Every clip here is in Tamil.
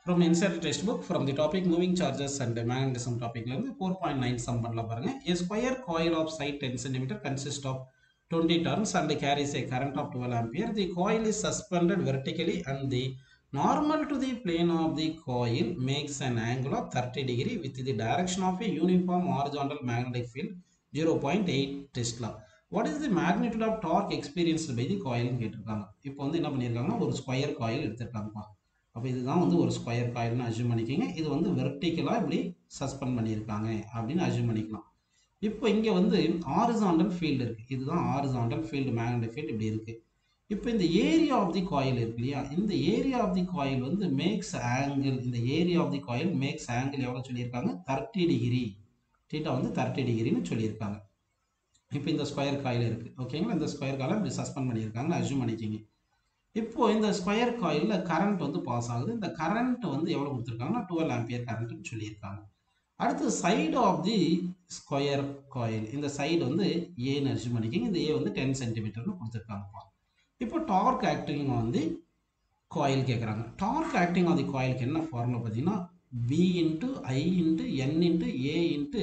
From insert text book from the topic moving charges and magnetism டாபிக்லேருந்து ஃபோர் பாயிண்ட் நைன் சம் பண்ணலாம் பாருங்க a square coil of side ten centimetre consist of 20 turns and carries a current of 12 ampere. The coil is suspended vertically and the normal to the plane of the coil makes an angle of 30 degree with the direction of a uniform horizontal magnetic field 0.8 Tesla. What is the magnitude of torque experienced by the coil கேட்டிருக்காங்க இப்போ வந்து என்ன பண்ணியிருக்காங்கன்னா ஒரு ஸ்கொயர் காயில் எடுத்திருக்காங்கப்பா அப்போ இதுதான் வந்து ஒரு ஸ்கொயர் காயில்னு அஜூம் பண்ணிக்கோங்க இது வந்து வெர்டிக்கலாக இப்படி சஸ்பெண்ட் பண்ணியிருக்காங்க அப்படின்னு அஜூம் பண்ணிக்கலாம் இப்போ இங்கே வந்து ஆரிசாண்டல் ஃபீல்டு இருக்குது இதுதான் ஆரிசாண்டல் ஃபீல்டு மேக்னெட்டிக் ஃபீல்டு இப்படி இருக்குது இப்போ இந்த ஏரியா ஆஃப் தி காயில் இருக்கு இல்லையா இந்த ஏரியா ஆஃப் தி காயில் வந்து மேக்ஸ் ஆங்கிள் இந்த area of the coil max angle எவ்வளோ சொல்லியிருக்காங்க தேர்ட்டி டிகிரி டீட்டா வந்து தேர்ட்டி டிகிரின்னு சொல்லியிருக்காங்க இப்போ இந்த ஸ்கொயர் காயில் இருக்குது ஓகேங்களா இந்த ஸ்கொயர் காயில் இப்படி சஸ்பெண்ட் பண்ணியிருக்காங்கன்னு அஜூம் பண்ணிக்கிங்க இப்போ இந்த ஸ்கொயர் காயிலில் கரண்ட் வந்து பாஸ் ஆகுது இந்த கரண்ட் வந்து எவ்வளோ கொடுத்துருக்காங்கன்னா டுவெல் ஆம்பியர் கரண்ட்னு சொல்லியிருக்காங்க அடுத்து side of the square coil இந்த சைடு வந்து ஏன்னு அரிசி பண்ணிக்கிங்க இந்த ஏ வந்து டென் சென்டிமீட்டர்னு கொடுத்துருக்காங்கப்பா இப்போ டார்க் ஆக்டிங் வந்து காயில் கேட்குறாங்க டார்க் ஆக்டிங் ஆஃப் தி காயிலுக்கு என்ன ஃபார்முலா பார்த்தீங்கன்னா B into I into N into A into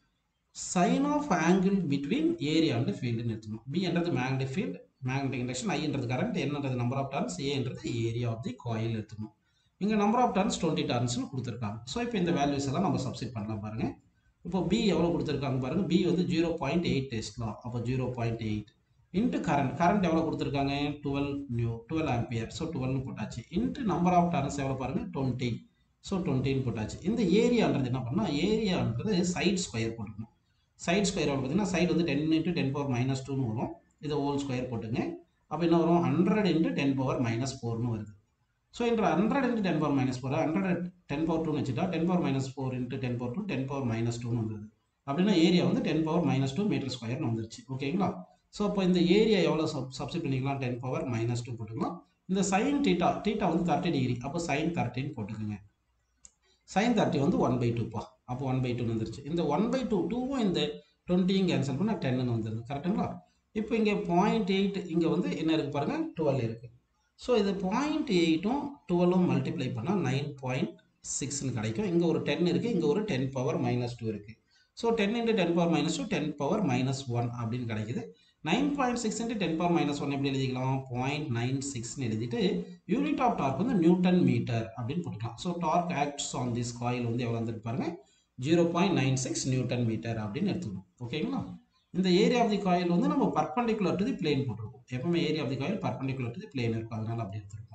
sine of angle between area and ஃபீல்டுன்னு எடுத்துக்கணும் பி என்றது மேக்னெட்டிக் ஃபீல்டு மேக்னெட்டிக் இண்டக்ஷன் ஐன்றது கரண்ட் என்னன்றது நம்பர் ஆஃப் டர்ன்ஸ் ஏன்றது ஏரியா ஆஃப் தி காயில் எடுத்துக்கணும் இங்கே நம்பர் ஆஃப் டர்ன்ஸ் டுவெண்ட்டி டர்ன்ஸ்னு கொடுத்துருக்காங்க ஸோ இப்போ இந்த வேல்யூஸ் எல்லாம் நம்ம சப்ஸ்டிட் பண்ணலாம் பாருங்கள் இப்போ பி எவ்வளோ கொடுத்துருக்காங்க பாருங்கள் பி வந்து ஜீரோ பாயிண்ட் எயிட் டெஸ்ட்லாம் அப்போ zero point eight into current current எவ்வளோ கொடுத்துருக்காங்க twelve new twelve ampere so டுவெல்னு போட்டாச்சு இன்ட்டு நம்பர் ஆஃப் டர்ன்ஸ் எவ்வளோ பாருங்கள் டுவெண்ட்டி ஸோ டுவெண்ட்டின்னு போட்டாச்சு இந்த ஏரியான்றது என்ன பண்ணால் ஏரியான்றது சைட் ஸ்கொயர் போட்டுக்கணும் சைட் ஸ்கொயர் எவ்வளோ பார்த்தீங்கன்னா சைடு வந்து ten into ten power minus டூன்னு வரும் இதை ஹோல் ஸ்கொயர் போட்டுங்க அப்போ என்ன வரும் hundred into ten power minus ஃபோர்னு வருது ஸோ இன்று hundred into ten power minus four hundred ten power டூன்னு வச்சுட்டா ten power minus four into ten power two ten power minus டூன்னு வந்துருது அப்படின்னா ஏரியா வந்து ten power minus two metre ஸ்கொயர்னு வந்துருச்சு ஓகேங்களா ஸோ இப்போ இந்த ஏரியா எவ்வளோ சப் சப்ஸ்டிட் பண்ணிக்கலாம் டென் பவர் மைனஸ் டூ போட்டுக்கலாம் இந்த சைன் டீட்டா டீட்டா வந்து தேர்ட்டி டிகிரி அப்போ சைன் தேர்ட்டின்னு போட்டுக்கோங்க சைன் தேர்ட்டி வந்து ஒன் பை டூப்பா அப்போ ஒன் பை டூன்னு வந்துருச்சு இந்த ஒன் பை டூ டூவும் இந்த டுவெண்ட்டியும் கேன்சல் பண்ணால் டென்னு வந்துருது கரெக்டுங்களா இப்போ இங்கே பாயிண்ட் எயிட் இங்கே வந்து என்ன இருக்குது பாருங்கள் டுவெல் இருக்குது ஸோ இது பாயிண்ட் எயிட்டும் டுவெல்லும் மல்டிப்ளை பண்ணால் நைன் பாயிண்ட் சிக்ஸ்னு கிடைக்கும் இங்கே ஒரு டென் இருக்குது இங்கே ஒரு டென் பவர் மைனஸ் டூ இருக்குது so ten into ten power minus two ten power minus one அப்படின்னு கிடைக்குது nine point six into ten power minus one எப்படி எழுதிக்கலாம் பாயிண்ட் நைன் சிக்ஸ்னு எழுதிட்டு யூனிட் ஆஃப் டார்க் வந்து நியூட்டன் மீட்டர் அப்படின்னு போட்டுக்கலாம் so torque acts on this coil வந்து எவ்வளோ வந்துட்டு பாருங்க zero point nine six newton metre அப்படின்னு எடுத்துக்கணும் ஓகேங்களா இந்த ஏரியா ஆஃப் தி காயில் வந்து நம்ம பர்பண்டிகுலர் டு தி பிளேன் போட்டிருக்கோம் எப்பவுமே area of the coil perpendicular to the plane இருக்கும் அதனால அப்படி எடுத்துருக்கோம்